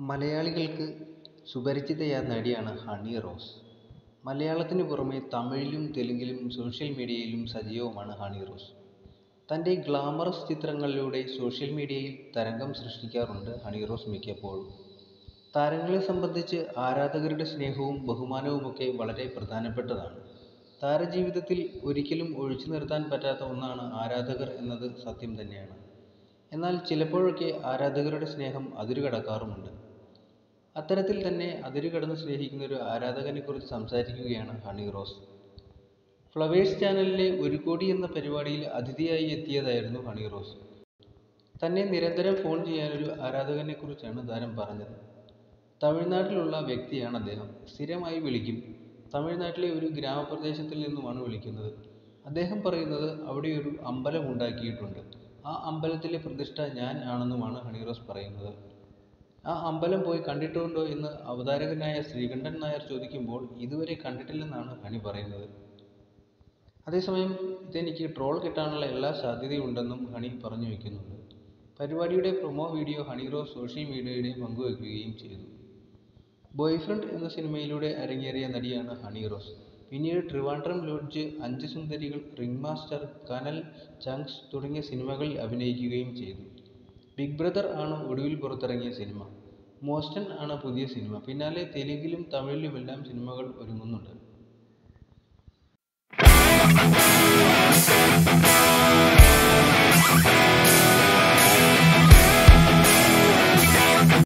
മലയാളികൾക്ക് സുപരിചിതയായ നടിയാണ് honey rose മലയാളത്തിന് പുറമെ തമിഴിലും തെലുങ്കിലും സോഷ്യൽ മീഡിയയിലും സജീവമാണ് ഹണി റോസ് തൻ്റെ ഗ്ലാമറസ് ചിത്രങ്ങളിലൂടെ സോഷ്യൽ മീഡിയയിൽ തരംഗം സൃഷ്ടിക്കാറുണ്ട് ഹണി റോസ് മിക്കപ്പോഴും താരങ്ങളെ സംബന്ധിച്ച് ആരാധകരുടെ സ്നേഹവും ബഹുമാനവുമൊക്കെ വളരെ പ്രധാനപ്പെട്ടതാണ് താരജീവിതത്തിൽ ഒരിക്കലും ഒഴിച്ചു നിർത്താൻ പറ്റാത്ത ഒന്നാണ് ആരാധകർ എന്നത് സത്യം തന്നെയാണ് എന്നാൽ ചിലപ്പോഴൊക്കെ ആരാധകരുടെ സ്നേഹം അതിരുകടക്കാറുമുണ്ട് അത്തരത്തിൽ തന്നെ അതിരുകടന്ന് സ്നേഹിക്കുന്ന ഒരു ആരാധകനെക്കുറിച്ച് സംസാരിക്കുകയാണ് ഹണി റോസ് ഫ്ലവേഴ്സ് ചാനലിലെ ഒരു കോടി എന്ന പരിപാടിയിൽ അതിഥിയായി എത്തിയതായിരുന്നു ഹണി റോസ് തന്നെ നിരന്തരം ഫോൺ ചെയ്യാനൊരു ആരാധകനെക്കുറിച്ചാണ് താരം പറഞ്ഞത് തമിഴ്നാട്ടിലുള്ള വ്യക്തിയാണ് അദ്ദേഹം സ്ഥിരമായി വിളിക്കും തമിഴ്നാട്ടിലെ ഒരു ഗ്രാമപ്രദേശത്തിൽ നിന്നുമാണ് വിളിക്കുന്നത് അദ്ദേഹം പറയുന്നത് അവിടെ ഒരു അമ്പലം ഉണ്ടാക്കിയിട്ടുണ്ട് ആ അമ്പലത്തിലെ പ്രതിഷ്ഠ ഞാൻ ആണെന്നുമാണ് ഹണി റോസ് പറയുന്നത് ആ അമ്പലം പോയി കണ്ടിട്ടുണ്ടോ എന്ന് അവതാരകനായ ശ്രീകണ്ഠൻ നായർ ചോദിക്കുമ്പോൾ ഇതുവരെ കണ്ടിട്ടില്ലെന്നാണ് ഹണി പറയുന്നത് അതേസമയം ഇതെനിക്ക് ട്രോൾ കിട്ടാനുള്ള എല്ലാ സാധ്യതയുണ്ടെന്നും ഹണി പറഞ്ഞു വയ്ക്കുന്നുണ്ട് പരിപാടിയുടെ promo video Honey Rose social മീഡിയയിൽ പങ്കുവയ്ക്കുകയും ചെയ്തു ബോയ്ഫ്രണ്ട് എന്ന സിനിമയിലൂടെ അരങ്ങേറിയ നടിയാണ് ഹണി റോസ് പിന്നീട് ട്രിവാൻഡ്രം ലോഡ്ജ് അഞ്ച് സുന്ദരികൾ റിംഗ് മാസ്റ്റർ കനൽ ചങ്ക്സ് തുടങ്ങിയ സിനിമകളിൽ അഭിനയിക്കുകയും ചെയ്തു ബിഗ് ബ്രദർ ആണ് ഒടുവിൽ പുറത്തിറങ്ങിയ സിനിമ മോസ്റ്റൻ ആണ് പുതിയ സിനിമ പിന്നാലെ തെലുങ്കിലും തമിഴിലുമെല്ലാം സിനിമകൾ ഒരുങ്ങുന്നുണ്ട്